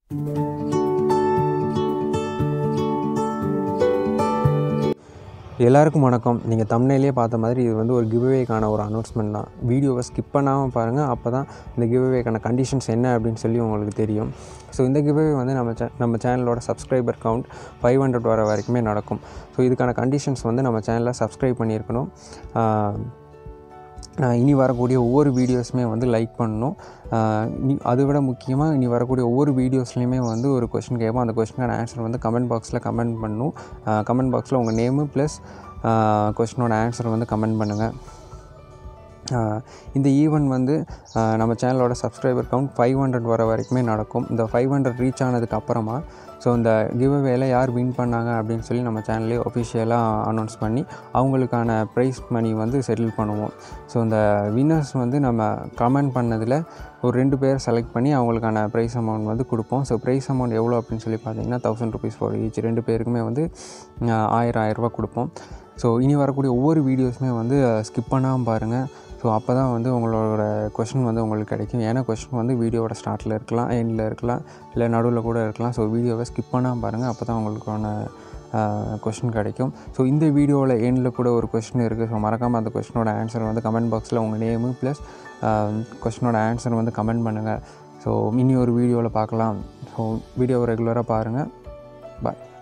எல்லாருக்கும் வணக்கம் நீங்கள் தமிழ்லேயே பார்த்த மாதிரி இது வந்து ஒரு கிவ்அவேக்கான ஒரு அனௌன்ஸ்மெண்ட் தான் வீடியோவை ஸ்கிப் பண்ணாமல் பாருங்கள் அப்போ தான் இந்த கிவ்அவேக்கான கண்டிஷன்ஸ் என்ன அப்படின்னு சொல்லி உங்களுக்கு தெரியும் ஸோ இந்த கிவ்அவே வந்து நம்ம சே நம்ம சேனலோட சப்ஸ்கிரைபர் கவுண்ட் ஃபைவ் ஹண்ட்ரட் வர வரைக்குமே நடக்கும் ஸோ இதுக்கான கண்டிஷன்ஸ் வந்து நம்ம சேனலில் சப்ஸ்கிரைப் பண்ணியிருக்கணும் ஆஹ் நான் இனி வரக்கூடிய ஒவ்வொரு வீடியோஸுமே வந்து லைக் பண்ணணும் ஆஹ் இனி அதை விட முக்கியமாக இனி வரக்கூடிய ஒவ்வொரு வீடியோஸ்லையுமே வந்து ஒரு கொஷின் கேட்போம் அந்த கொஷினுக்கான ஆன்சர் வந்து கமெண்ட் பாக்ஸில் கமெண்ட் பண்ணணும் கமெண்ட் பாக்ஸில் உங்கள் நேமு ப்ளஸ் கொஷினோட ஆன்சர் வந்து கமெண்ட் பண்ணுங்கள் ஆஹ் இந்த ஈவெண்ட் வந்து ஆஹ் நம்ம சேனலோட சப்ஸ்கிரைபர் கவுண்ட் ஃபைவ் ஹண்ட்ரட் வர வரைக்குமே நடக்கும் இந்த ஃபைவ் ஹண்ட்ரட் ரீச் ஆனதுக்கு அப்புறமா ஸோ இந்த கிவ்அவேல யார் வின் பண்ணாங்க அப்படின்னு சொல்லி நம்ம சேனல்லே ஒஃபிஷியலாக அனௌன்ஸ் பண்ணி அவங்களுக்கான ப்ரைஸ் மணி வந்து செட்டில் பண்ணுவோம் ஸோ இந்த வின்னர்ஸ் வந்து நம்ம கமெண்ட் பண்ணதில் ஒரு ரெண்டு பேர் செலக்ட் பண்ணி அவங்களுக்கான ப்ரைஸ் அமௌண்ட் வந்து கொடுப்போம் ஸோ ப்ரைஸ் அமௌண்ட் எவ்வளோ அப்படின்னு சொல்லி பார்த்தீங்கன்னா தௌசண்ட் ருபீஸ் ஃபார் ஈச் ரெண்டு பேருக்குமே வந்து ஆஹ் ஆயிரம் ஆயிரரூபா கொடுப்போம் ஸோ இனி வரக்கூடிய ஒவ்வொரு வீடியோஸுமே வந்து ஸ்கிப் பண்ணாமல் பாருங்கள் ஸோ அப்போ தான் வந்து உங்களோட கொஷின் வந்து உங்களுக்கு கிடைக்கும் ஏன்னா கொஷின் வந்து வீடியோவோட ஸ்டார்ட்டில் இருக்கலாம் எண்டில் இருக்கலாம் இல்லை நடுவில் கூட இருக்கலாம் ஸோ வீடியோவை ஸ்கிப் பண்ணாமல் பாருங்கள் அப்போ தான் உங்களுக்கான கொஷின் கிடைக்கும் ஸோ இந்த வீடியோவில் எண்டில் கூட ஒரு கொஷின் இருக்குது ஸோ மறக்காமல் அந்த கொஷினோட ஆன்சர் வந்து கமெண்ட் பாக்ஸில் உங்கள் நேமு ப்ளஸ் கொஷினோட ஆன்சர் வந்து கமெண்ட் பண்ணுங்கள் ஸோ இனி ஒரு வீடியோவில் பார்க்கலாம் ஸோ வீடியோவை ரெகுலராக பாருங்கள் பாய்